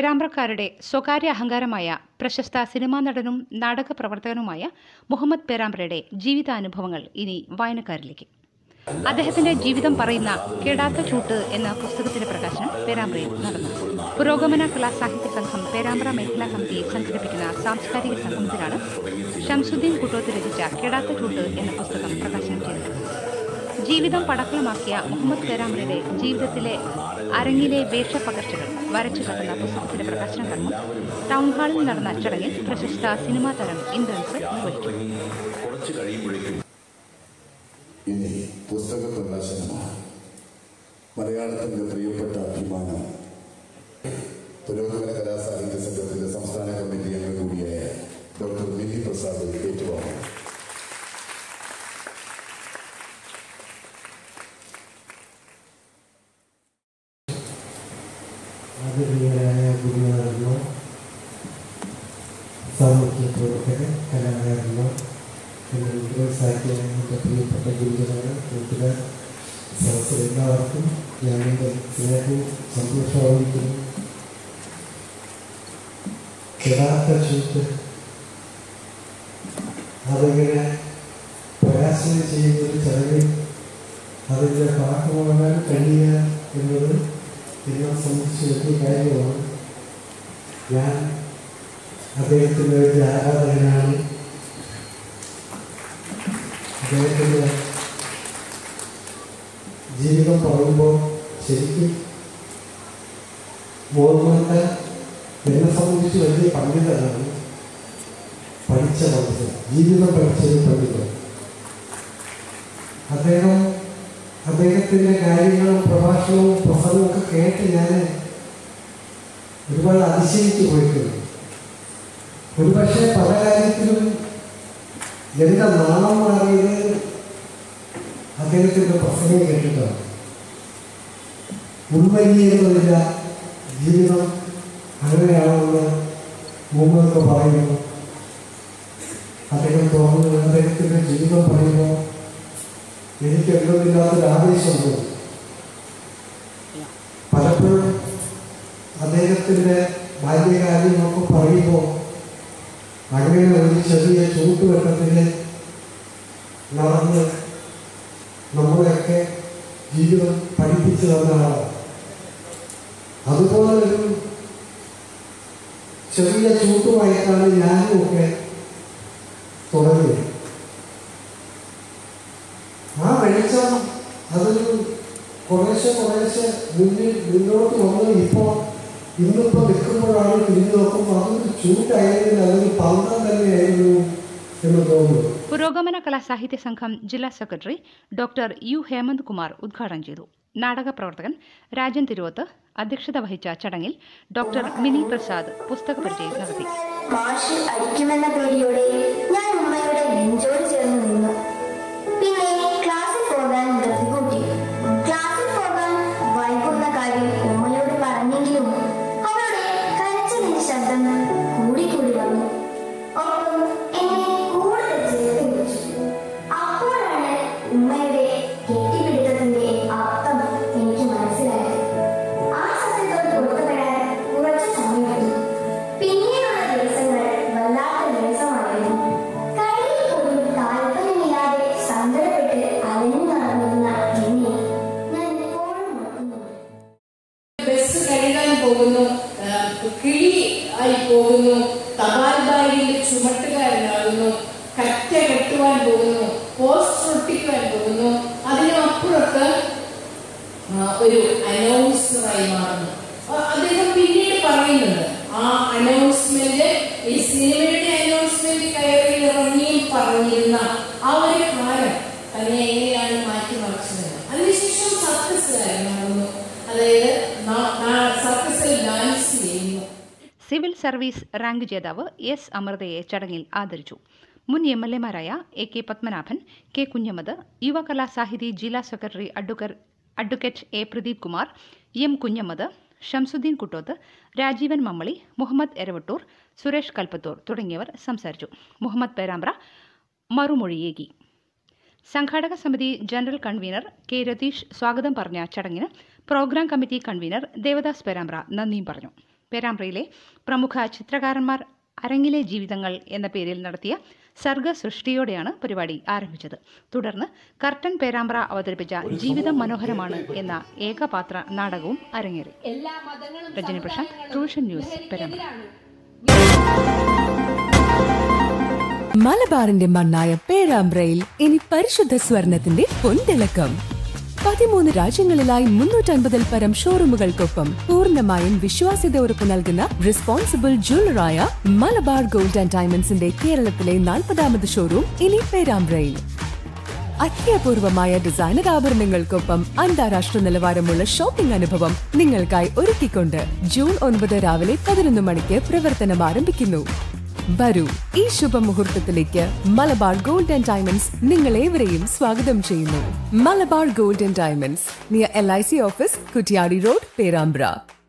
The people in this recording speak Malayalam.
പേരാമ്പ്രക്കാരുടെ സ്വകാര്യ അഹങ്കാരമായ പ്രശസ്ത സിനിമാ നടനും നാടക പ്രവർത്തകനുമായ മുഹമ്മദ് പേരാമ്പ്രയുടെ ജീവിതാനുഭവങ്ങൾ ഇനി വായനക്കാരിലേക്ക് അദ്ദേഹത്തിന്റെ ജീവിതം പറയുന്ന കെടാത്ത ചൂട്ട് എന്ന പുസ്തകത്തിന്റെ പ്രകാശനം പേരാമ്പ്രയിൽ നടന്നു പുരോഗമന കലാസാഹിത്യ സംഘം പേരാമ്പ്ര മേഖലാ കമ്മിറ്റി സംഘടിപ്പിക്കുന്ന സാംസ്കാരിക സംഗമത്തിലാണ് ഷംസുദ്ദീൻ കുട്ടോത്ത് രചിച്ച കെടാത്ത ചൂട്ട് എന്ന പുസ്തകം പ്രകാശനം ചെയ്തത് ജീവിതം പടക്കളമാക്കിയ മുഹമ്മദ് പേരാമ്പ്രയുടെ ജീവിതത്തിലെ അരങ്ങിലെ വേഷപ്പകർച്ചകൾ വരച്ചു കാട്ടുന്ന പുസ്തകത്തിന്റെ പ്രകാശന കർമ്മം ടൗൺ ഹാളിൽ നടന്ന ചടങ്ങിൽ പ്രശസ്ത സിനിമാ താരം ഇന്ദ്രൻസ് നിർവഹിച്ചു കുറച്ച് കഴിയുമ്പോഴേക്കും ഇനി പുസ്തക പ്രകാശനമാണ് മലയാളത്തിന്റെ പ്രിയപ്പെട്ട അഭിമാനം പുരോഗമന കലാസാഹിത്യ സംഘത്തിന്റെ സംസ്ഥാന കമ്മിറ്റി അംഗം കൂടിയായ ഡോക്ടർ മിനി പ്രസാദ് ഏറ്റുവാങ്ങും ആദരണീയരായ ഗുരുനാഥന്മാർ സാമൂഹ്യ പ്രവർത്തകർ കലാകാരന്മാർ എന്നെ പ്രോത്സാഹിക്കാൻ എൻ്റെ പ്രിയപ്പെട്ട ഗുരുജനങ്ങൾ കൂട്ടുകാർ സദസ്സിൽ എല്ലാവർക്കും ഞാൻ എൻ്റെ സ്നേഹവും സന്തോഷവും അറിയിക്കുന്നു യഥാർത്ഥ ചൂട്ട് അതിങ്ങനെ പ്രകാശനം ചെയ്യുന്ന ഒരു ചടങ്ങിൽ അതിൻ്റെ ഭാഗമാകാൻ കഴിയുക എന്നത് എന്നെ സംബന്ധിച്ച് വലിയ കാര്യമാണ് ഞാൻ അദ്ദേഹത്തിൻ്റെ ഒരു ആരാധകനാണ് അദ്ദേഹത്തിൻ്റെ ജീവിതം പറയുമ്പോൾ ശരിക്കും മോർമത്ത എന്നെ സംബന്ധിച്ച് വലിയ പണ്ഡിതനാണ് പഠിച്ച പണ്ഡിതൻ ജീവിതം പഠിച്ചൊരു പണ്ഡിതൻ അദ്ദേഹം അദ്ദേഹത്തിൻ്റെ കാര്യങ്ങളും പ്രഭാഷണവും പ്രസംഗവും ഒക്കെ കേട്ട് ഞാൻ ഒരുപാട് അതിശയിച്ചു പോയിട്ടുണ്ട് ഒരുപക്ഷെ പല കാര്യത്തിലും എൻ്റെ നാണം മാറിയത് അദ്ദേഹത്തിൻ്റെ പ്രസംഗം കേട്ടിട്ടാണ് ഉൾവലിയെന്നില്ല ജീവിതം അങ്ങനെയാണെന്ന് മുമ്പൊക്കെ പറയുന്നു അദ്ദേഹം തോന്നുന്നത് അദ്ദേഹത്തിൻ്റെ ജീവിതം പറയുമ്പോൾ എനിക്ക് എന്തെന്നില്ലാത്തൊരു ആവേശമുണ്ട് പലപ്പോഴും അദ്ദേഹത്തിൻ്റെ ബാല്യകാര്യമൊക്കെ പറയുമ്പോൾ അങ്ങനെ ഒരു ചെറിയ ചൂട്ടുവെട്ടത്തിൽ നടന്ന് നമ്മളെയൊക്കെ ജീവിതം പഠിപ്പിച്ചു തന്ന ആളാണ് അതുപോലെ ഒരു ചെറിയ ചൂട്ടുമായിട്ടാണ് ഞാനും ഒക്കെ തുടങ്ങിയത് ആ വെളിച്ചം അതൊരു കുറേശ്ശെ കുറേശ്ശെ മുന്നിൽ മുന്നോട്ട് വന്ന് ഇപ്പോൾ ഇന്നിപ്പോൾ നിൽക്കുമ്പോഴാണ് തിരിഞ്ഞു നോക്കുമ്പോൾ അതൊരു ചൂട്ടായിരുന്നില്ല അതൊരു പന്തം തന്നെയായിരുന്നു എന്ന് തോന്നുന്നു പുരോഗമന കലാസാഹിത്യ സംഘം ജില്ലാ secretary doctor U Hemanth Kumar ഉദ്ഘാടനം ചെയ്തു നാടക പ്രവർത്തകൻ രാജൻ തിരുവത്ത് അധ്യക്ഷത വഹിച്ച ചടങ്ങിൽ ഡോക്ടർ മിനി പ്രസാദ് പുസ്തക പരിചയം നടത്തി മാഷ് അടിക്കുമെന്ന പേടിയോടെ ഞാൻ ഉമ്മയുടെ നെഞ്ചോട് ചേർന്ന് നിന്നു പിന്നെ ക്ലാസ്സിൽ പോകാൻ ധൃതി കൂട്ടി ക്ലാസ്സിൽ പോകാൻ വൈകുന്ന കാര്യം ഉമ്മയോട് പറഞ്ഞെങ്കിലും അവളുടെ കരച്ചിലിന്റെ ശബ്ദം കൂടി കൂടി വന്നു ഒപ്പം എന്നെ കൂടുതൽ ചേർത്ത് വിളിച്ചു അപ്പോഴാണ് ഉമ്മയുടെ കെട്ടിപ്പിടുത്തത്തിന്റെ അർത്ഥം എനിക്ക് മനസ്സിലായത് ആ സത്യത്തോട് പൊരുത്തപ്പെടാൻ കുറച്ച് സമയമെടുത്തു പിന്നീടുള്ള ദിവസങ്ങൾ വല്ലാത്ത ദിവസമായിരുന്നു കയ്യിൽ പോലും താല്പര്യമില്ലാതെ സങ്കടപ്പെട്ട് അലഞ്ഞു നടന്നിരുന്ന എന്നെ ഞാൻ എപ്പോഴും ഓർക്കുന്നുണ്ട് ബസ് കഴുകാൻ പോകുന്നു ആ, കിളി ആയി പോകുന്നു തപാൽ ബാഗിന്റെ ചുമട്ടുകാരനാകുന്നു കറ്റ കെട്ടുവാൻ പോകുന്നു പോസ്റ്റർ ഒട്ടിക്കുവാൻ പോകുന്നു അതിനപ്പുറത്ത് ആ, ഒരു അനൗൺസറായി മാറുന്നു ആ, അദ്ദേഹം പിന്നീട് പറയുന്നുണ്ട് ആ അനൗൺസ്മെന്റ് ഈ സിനിമയുടെ അനൗൺസ്മെന്റ് കയറി ഇറങ്ങിയും പറഞ്ഞിരുന്ന ആ ഒരു കാലം തന്നെ എങ്ങനെയാണ് മാറ്റിമറിച്ചത് അതിനുശേഷം സർക്കസുകാരൻ മാറുന്നു അതായത് നാ- നാ- സർക്കസിൽ ഡാൻസ് ചെയ്യുന്നു സിവിൽ സർവീസ് റാങ്ക് ജേതാവ് എസ് അമൃതയെ ചടങ്ങിൽ ആദരിച്ചു മുൻ എം എൽ എമാരായ A K Padmanabhan K Kunhammed Yuvakalasahithi ജില്ലാ സെക്രട്ടറി അഡ്വക്കർ advocate A Pradeep Kumar M Kunhammed Shamsuddin Kuttoth Rajeevan Mammali Muhammad Eravattoor Suresh Kalpathur തുടങ്ങിയവർ സംസാരിച്ചു മുഹമ്മദ് പേരാമ്പ്ര മറുമൊഴിയേകി സംഘാടക സമിതി ജനറൽ കൺവീനർ കെ രതീഷ് സ്വാഗതം പറഞ്ഞ ചടങ്ങിന് program committee convener Devadas Perambra നന്ദിയും പറഞ്ഞു പേരാമ്പ്രയിലെ പ്രമുഖ ചിത്രകാരന്മാർ അരങ്ങിലെ ജീവിതങ്ങൾ എന്ന പേരിൽ നടത്തിയ സർഗ സൃഷ്ടിയോടെയാണ് പരിപാടി ആരംഭിച്ചത് തുടർന്ന് കർട്ടൻ പേരാമ്പ്ര അവതരിപ്പിച്ച ജീവിതം മനോഹരമാണ് എന്ന ഏകപാത്ര നാടകവും അരങ്ങേറി എല്ലാ മതങ്ങളും രജനി പ്രശാന്ത് സമുദായങ്ങളും ട്രൂഷൻ ന്യൂസ് പേരാമ്പ്ര ലഹരിക്കെതിരാണ്. മലബാറിന്റെ മണ്ണായ പേരാമ്പ്രയിൽ ഇനി പരിശുദ്ധ സ്വർണത്തിന്റെ പൊൻതിളക്കം പതിമൂന്ന് രാജ്യങ്ങളിലായി മുന്നൂറ്റൻപതിൽ പരം ഷോറൂമുകൾക്കൊപ്പം പൂർണ്ണമായും വിശ്വാസ്യത ഉറപ്പു നൽകുന്ന റെസ്പോൺസിബിൾ ജ്വല്ലറായ മലബാർ ഗോൾഡ് ആൻഡ് ഡയമണ്ട്സിന്റെ കേരളത്തിലെ നാൽപ്പതാമത് ഷോറൂം ഇനി പേരാമ്പ്രയിൽ അത്യപൂർവമായ ഡിസൈനർ ആഭരണങ്ങൾക്കൊപ്പം അന്താരാഷ്ട്ര നിലവാരമുള്ള ഷോപ്പിംഗ് അനുഭവം നിങ്ങൾക്കായി ഒരുക്കിക്കൊണ്ട് ജൂൺ ഒൻപത് രാവിലെ പതിനൊന്ന് മണിക്ക് പ്രവർത്തനം ആരംഭിക്കുന്നു വരൂ ഈ ശുഭമുഹൂർത്തത്തിലേക്ക് മലബാർ ഗോൾഡ് ആൻഡ് ഡയമണ്ട്സ് നിങ്ങളേവരെയും സ്വാഗതം ചെയ്യുന്നു Malabar gold and diamonds near L I C office Kuttiadi road Perambra